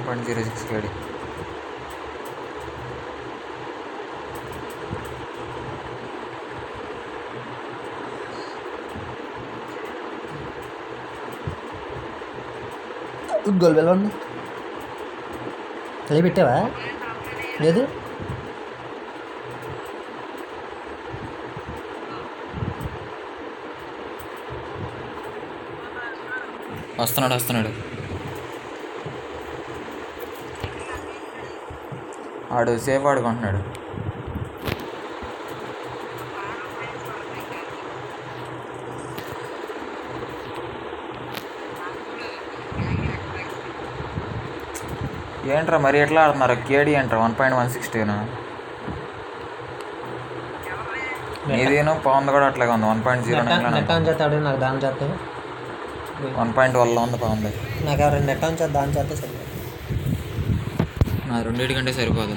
One point zero six KD goal వెళ్ళండి అది పెట్టావా లేదు వస్తున్నాడు వస్తున్నాడు ఆడు సేఫ్ ఆడుకుంటున్నాడు ఏంట్రా మరి ఎట్లా ఆడుతున్నారు కేడీ ఏంట్రా వన్ పాయింట్ వన్ సిక్స్టీను నీదేను పవన్ కూడా అట్లాగే ఉంది one point zero net net on చేస్తాడు నాకు దాని చేస్తే వన్ పాయింట్ వల్ల ఉంది పవన్ నాకు ఎవరైనా నెట్ ఆన్ చేస్తే దాని చేస్తే సరిపోతుంది నా రెండింటి కంటే సరిపోదు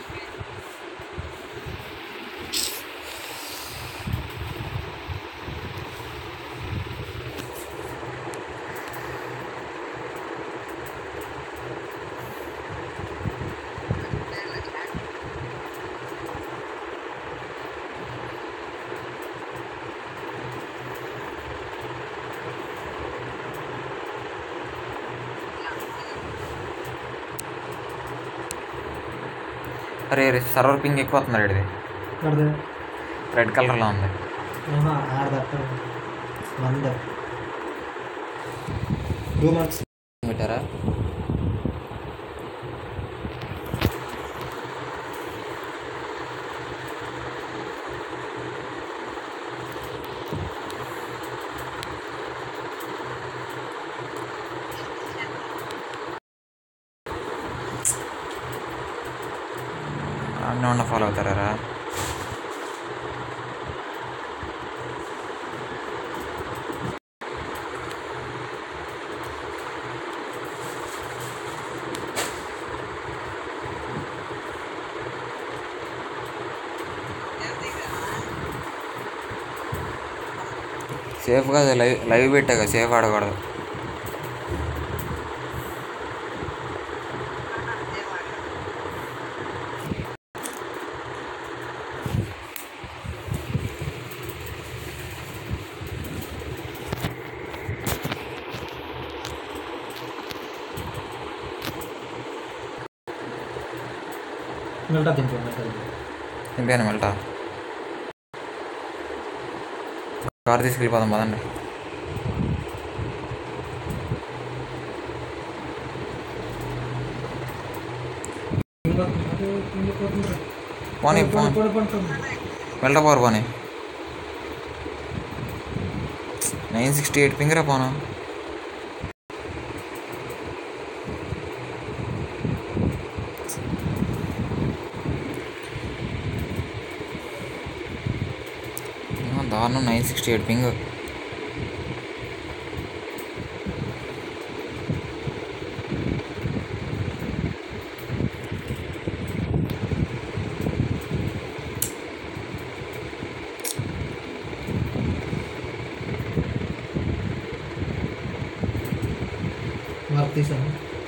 అరే సర్వర్ పింగ్ ఎక్కువ వస్తుంది ఇది రెడ్ కలర్లో ఉంది ఆడదట్టు వంద టూ మంత్స్ పెట్టారా అన్నీ ఉన్న ఫాలో అవుతారా సేఫ్గా లైవ్ లైవ్ పెట్టాక సేఫ్ ఆడకూడదు మిల్టా తింటూ మిల్టా నింపాను వెళ్తా కార్ తీసుకెళ్ళిపోదాం పదండి పోనీ పోనీ వెళ్తా పోరు పోనీ నైన్ సిక్స్టీ ఎయిట్ పింగరా పోను ఏమో దారుణం nine sixty eight ping work తీసాను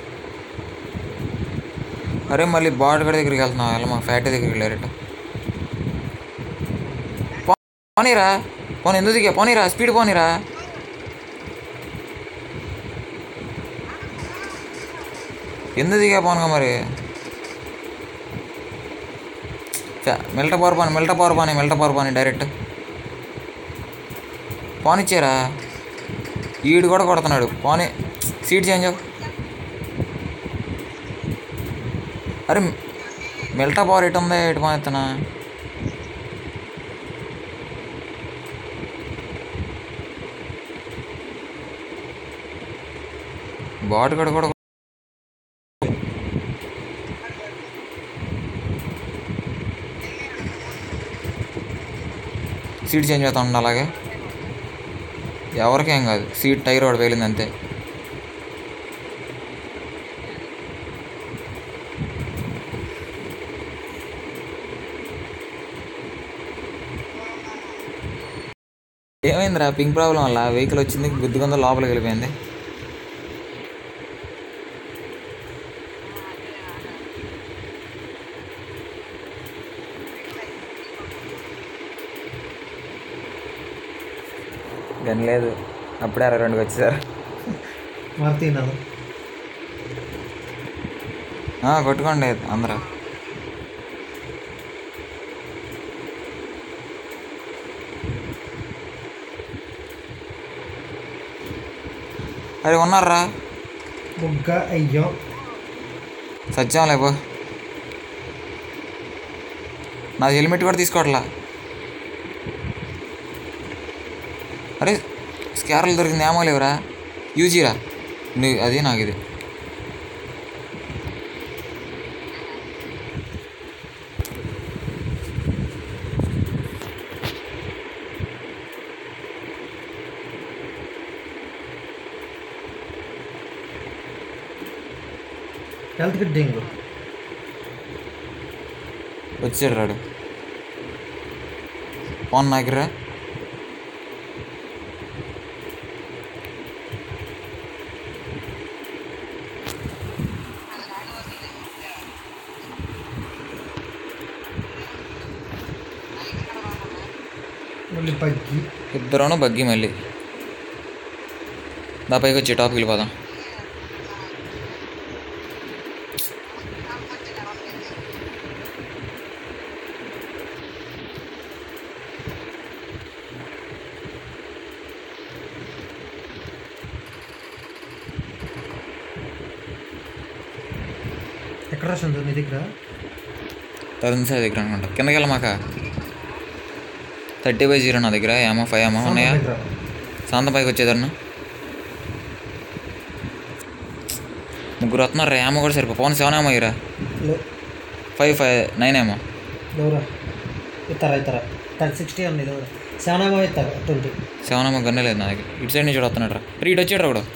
అరే మళ్ళీ బాడ్ గడి దగ్గరికి వెళ్తున్నావు వెళ్ళ మా ఫ్యాక్టరీ దగ్గరికి వెళ్ళారట పోనీరా పోనీ ఎందుకు దిగా పోనీరా స్పీడ్ పోనీరా ఎందుకు దిగా పోనుగా మరి మిల్ట పవర్ పాని మిల్ట పవర్ పాని మిల్ట పవర్ పాని డైరెక్ట్ పోనిచ్చారా ఈడు కూడా కొడుతున్నాడు పోనీ సీట్ చేంజ్ అవ్వు. అరే మిల్టా పవర్ ఎటు ఉంది ఎటు పోతున్నా బాట్ కూడా కూడా సీట్ చేంజ్ అవుతా ఉండి అలాగే ఎవరికేం కాదు సీట్ టైర్ ఒకటి పేలింది అంతే ఏమైందిరా పింక్ ప్రాబ్లం వల్ల వెహికల్ వచ్చింది గుద్దుకుందో లోపలికి వెళ్ళిపోయింది గని లేదు అప్పుడే అరవై రెండుకి వచ్చేసారు మారుతి నాను ఆ, కొట్టుకోండి అందరూ అరే ఉన్నారా బుగ్గ అయ్యో సత్యం లేబో నా హెల్మెట్ కూడా తీసుకోవట్లా అరే స్కార్లు దొరికింది ఏమో లేవురా యూజీరా నీ అది నాకు ఇది హెల్త్ కిట్ డెంగు వచ్చాడు రాడు ఫోన్ నాకిరా మళ్ళీ బగ్గి ఇద్దరును బగ్గి మళ్ళీ దా పైకి వచ్చి టాప్కి వెళ్ళిపోదాం ఎక్కడ రాసింది నీ దగ్గర తరుణ్ సార్ దగ్గర అనుకుంటా కిందకి వెళ్ళమాక థర్టీ బై జీరో నా దగ్గర ఏమో ఫైవ్ ఏమో ఉన్నాయా దగ్గర. శాంతం పైకి వచ్చేదన్న ముగ్గురు వస్తున్నారు రా ఏమో కూడా సరిపో పవన్ సెవెన్ ఏమో ఇరా లే- ఫైవ్ ఫైవ్ నైన్ ఏమో లేవురా ఇస్తారా ఇస్తారా థర్టీ సిక్స్టీ ఉంది లేవురా సెవెన్ ఏమో ఇస్తారు ట్వంటీ సెవెన్ ఏమో గన్నే లేదు నా దగ్గర ఇటు సైడ్ నుంచి వస్తున్నాడు రా రీ ఇటు వచ్చాడు కూడా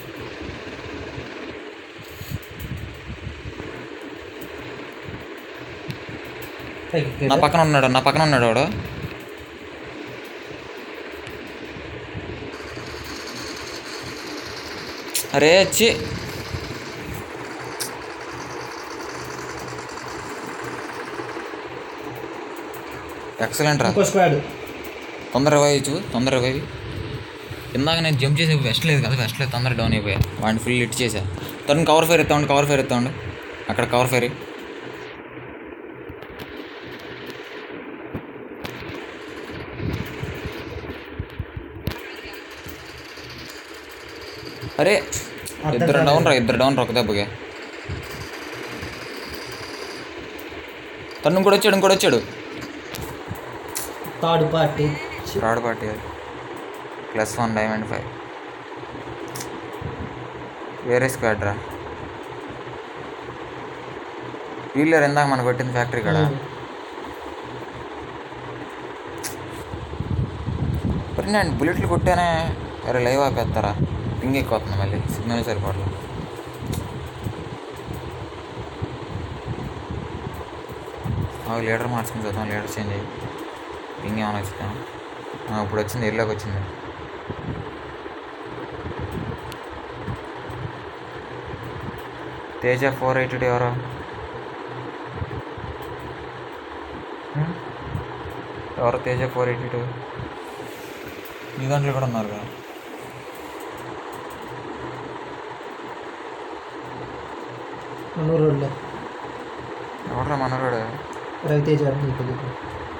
పైకి నా పక్కన ఉన్నాడు నా పక్కన ఉన్నాడు వాడు అరే చి ఎక్సలెంట్ రా ఇంకో స్క్వాడ్ తొందర రివైవ్ తొందర రివైవ్ ఇందాక నేను జంప్ చేసే వెస్ట్ లేదు కదా వెస్ట్ లేదు తొందర డౌన్ అయిపోయా వాడిని ఫుల్ హిట్ చేసా తను కవర్ ఫైర్ ఎత్తాండి కవర్ ఫైర్ ఎత్తాండి అక్కడ కవర్ ఫైర్ అరే ఇద్దరు డౌన్ రా ఇద్దరు డౌన్ రా ఒక దెబ్బగా తను కూడా వచ్చాడు ఇంకోటి వచ్చాడు third party third party plus one diamond five వేరే స్క్వాడ్ రా వీళ్ళర్ ఇందాక మనకు కొట్టింది ఫ్యాక్టరీ కాడ మరి నేను బుల్లెట్లు కొట్టానే అరే లైవ్ ఆపేస్తారా పింగ్ ఎక్కువ వస్తుంది మళ్ళీ సిగ్నల్ సరిపోవట్లేదు మాకు లీటర్ మార్చుకుని చూద్దాం లీటర్ చేంజ్ అయ్యి పింగ్ ఏమైనా వచ్చిందా ఆ, ఇప్పుడు వచ్చింది ఎల్లోకి వచ్చింది తేజ ఫోర్ ఎయిటీ టూ ఎవరో హ్మ్? ఎవరు తేజ ఫోర్ ఎయిటీ టూ మీ దాంట్లో కూడా ఉన్నారు కదా మనూరు రోడ్లో ఎవడరా మనోడు రవితేజ్ గారు నీకు తెలియదు